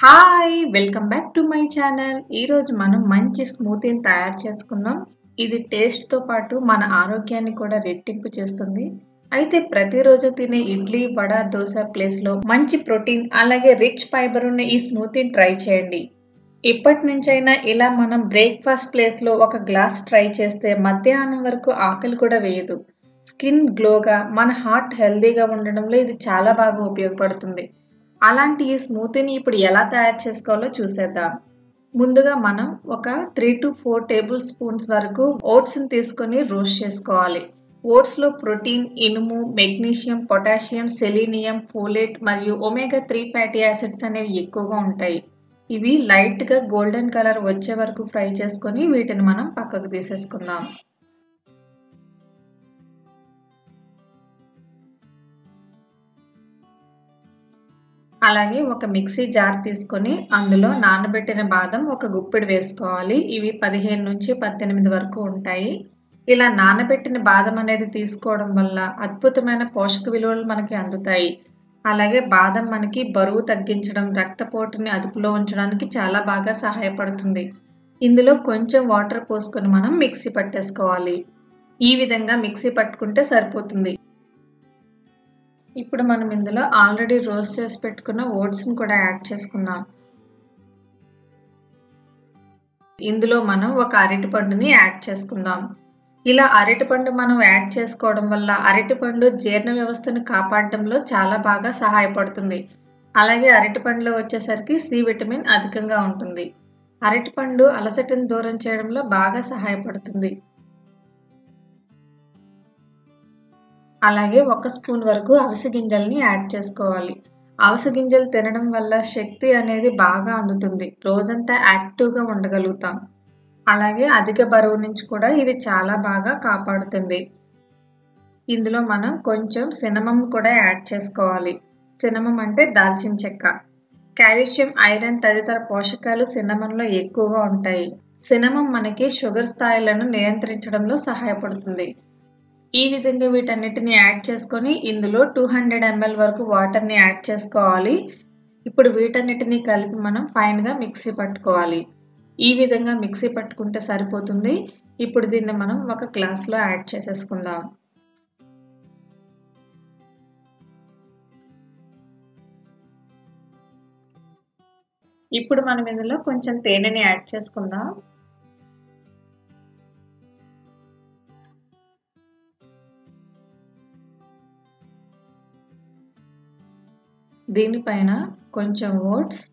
hi welcome back to my channel ఈరోజు మనం మంచి స్మూతీని తయారు చేసుకుందాం ఇది టేస్ట్తో పాటు మన ఆరోగ్యాన్ని కూడా రెట్టింపు చేస్తుంది అయితే ప్రతిరోజు తినే ఇడ్లీ వడ దోశ ప్లేస్లో మంచి ప్రోటీన్ అలాగే రిచ్ ఫైబర్ ఉన్న ఈ స్మూతీని ట్రై చేయండి ఇప్పటి నుంచైనా ఇలా మనం బ్రేక్ఫాస్ట్ ప్లేస్లో ఒక గ్లాస్ ట్రై చేస్తే మధ్యాహ్నం వరకు ఆకలి కూడా వేయదు స్కిన్ గ్లోగా మన హార్ట్ హెల్దీగా ఉండడంలో ఇది చాలా బాగా ఉపయోగపడుతుంది అలాంటి ఈ స్మూతీని ఇప్పుడు ఎలా తయారు చేసుకోవాలో చూసేద్దాం ముందుగా మనం ఒక three to four tablespoons వరకు ఓట్స్ని తీసుకొని రోస్ట్ చేసుకోవాలి ఓట్స్లో ప్రోటీన్ ఇనుము మెగ్నీషియం పొటాషియం సెలీనియం ఫోలేట్ మరియు ఒమేగా త్రీ ఫ్యాటీ యాసిడ్స్ అనేవి ఎక్కువగా ఉంటాయి ఇవి లైట్గా గోల్డెన్ కలర్ వచ్చే వరకు ఫ్రై చేసుకొని వీటిని మనం పక్కకు తీసేసుకుందాం అలాగే ఒక మిక్సీ జార్ తీసుకొని అందులో నానబెట్టిన బాదం ఒక గుప్పిడి వేసుకోవాలి ఇవి పదిహేను నుంచి పద్దెనిమిది వరకు ఉంటాయి ఇలా నానబెట్టిన బాదం అనేది తీసుకోవడం వల్ల అద్భుతమైన పోషక విలువలు మనకి అందుతాయి అలాగే బాదం మనకి బరువు తగ్గించడం రక్తపోటుని అదుపులో ఉంచడానికి చాలా బాగా సహాయపడుతుంది ఇందులో కొంచెం వాటర్ పోసుకొని మనం మిక్సీ పట్టేసుకోవాలి ఈ విధంగా మిక్సీ పట్టుకుంటే సరిపోతుంది ఇప్పుడు మనం ఇందులో ఆల్రెడీ రోస్ట్ చేసి పెట్టుకున్న ఓట్స్ని కూడా యాడ్ చేసుకుందాం ఇందులో మనం ఒక అరటిపండుని యాడ్ చేసుకుందాం ఇలా అరటిపండు మనం యాడ్ చేసుకోవడం వల్ల అరటిపండు జీర్ణ వ్యవస్థను కాపాడడంలో చాలా బాగా సహాయపడుతుంది అలాగే అరటిపండులో వచ్చేసరికి సి విటమిన్ అధికంగా ఉంటుంది అరటిపండు అలసటను దూరం చేయడంలో బాగా సహాయపడుతుంది అలాగే ఒక స్పూన్ వరకు అవిసె గింజల్ని యాడ్ చేసుకోవాలి అవిసె గింజలు తినడం వల్ల శక్తి అనేది బాగా అందుతుంది రోజంతా యాక్టివ్గా ఉండగలుగుతాం అలాగే అధిక బరువు నుంచి కూడా ఇది చాలా బాగా కాపాడుతుంది ఇందులో మనం కొంచెం సినమం కూడా యాడ్ చేసుకోవాలి సినమం అంటే దాల్చిన చెక్క కాల్షియం ఐరన్ తదితర పోషకాలు సినమంలో ఎక్కువగా ఉంటాయి సినమం మనకి షుగర్ స్థాయిలను నియంత్రించడంలో సహాయపడుతుంది ఈ విధంగా వీటన్నిటిని యాడ్ చేసుకొని ఇందులో టూ హండ్రెడ్ ఎంఎల్ వరకు వాటర్ని యాడ్ చేసుకోవాలి ఇప్పుడు వీటన్నిటిని కలిపి మనం ఫైన్గా మిక్సీ పట్టుకోవాలి ఈ విధంగా మిక్సీ పట్టుకుంటే సరిపోతుంది ఇప్పుడు దీన్ని మనం ఒక గ్లాస్లో యాడ్ చేసేసుకుందాం ఇప్పుడు మనం ఇందులో కొంచెం తేనెని యాడ్ చేసుకుందాం దీనిపైన కొంచెం ఓట్స్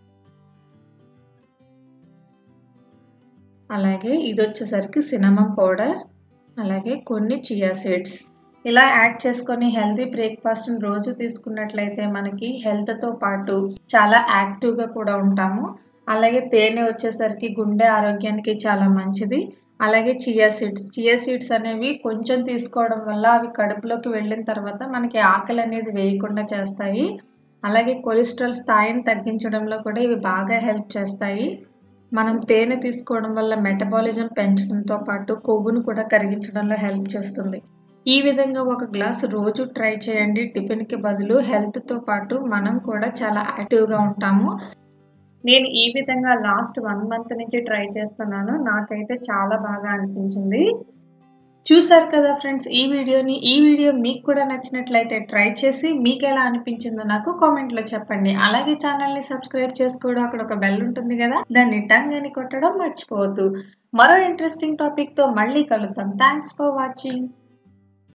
అలాగే ఇది వచ్చేసరికి సినమం పౌడర్ అలాగే కొన్ని చియా సీడ్స్ ఇలా యాడ్ చేసుకొని హెల్తీ బ్రేక్ఫాస్ట్ని రోజు తీసుకున్నట్లయితే మనకి హెల్త్తో పాటు చాలా యాక్టివ్గా కూడా ఉంటాము అలాగే తేనె వచ్చేసరికి గుండె ఆరోగ్యానికి చాలా మంచిది అలాగే చియా సీడ్స్ చియా సీడ్స్ అనేవి కొంచెం తీసుకోవడం వల్ల అవి కడుపులోకి వెళ్ళిన తర్వాత మనకి ఆకలి అనేది వేయకుండా చేస్తాయి అలాగే కొలెస్ట్రాల్ స్థాయిని తగ్గించడంలో కూడా ఇవి బాగా హెల్ప్ చేస్తాయి మనం తేనె తీసుకోవడం వల్ల మెటబాలిజం పెంచడంతో పాటు కొవ్వును కూడా కరిగించడంలో హెల్ప్ చేస్తుంది ఈ విధంగా ఒక గ్లాస్ రోజు ట్రై చేయండి టిఫిన్కి బదులు హెల్త్తో పాటు మనం కూడా చాలా యాక్టివ్గా ఉంటాము నేను ఈ విధంగా లాస్ట్ వన్ మంత్ నుంచి ట్రై చేస్తున్నాను నాకైతే చాలా బాగా అనిపించింది చూసారు కదా ఫ్రెండ్స్ ఈ వీడియోని ఈ వీడియో మీకు కూడా నచ్చినట్లయితే ట్రై చేసి మీకు ఎలా అనిపించిందో నాకు కామెంట్లో చెప్పండి అలాగే ఛానల్ని సబ్స్క్రైబ్ చేసుకోవడం అక్కడ ఒక బెల్ ఉంటుంది కదా దాన్ని టంగ్ అని కొట్టడం మర్చిపోవద్దు మరో ఇంట్రెస్టింగ్ టాపిక్తో మళ్ళీ కలుద్దాం థ్యాంక్స్ ఫర్ వాచింగ్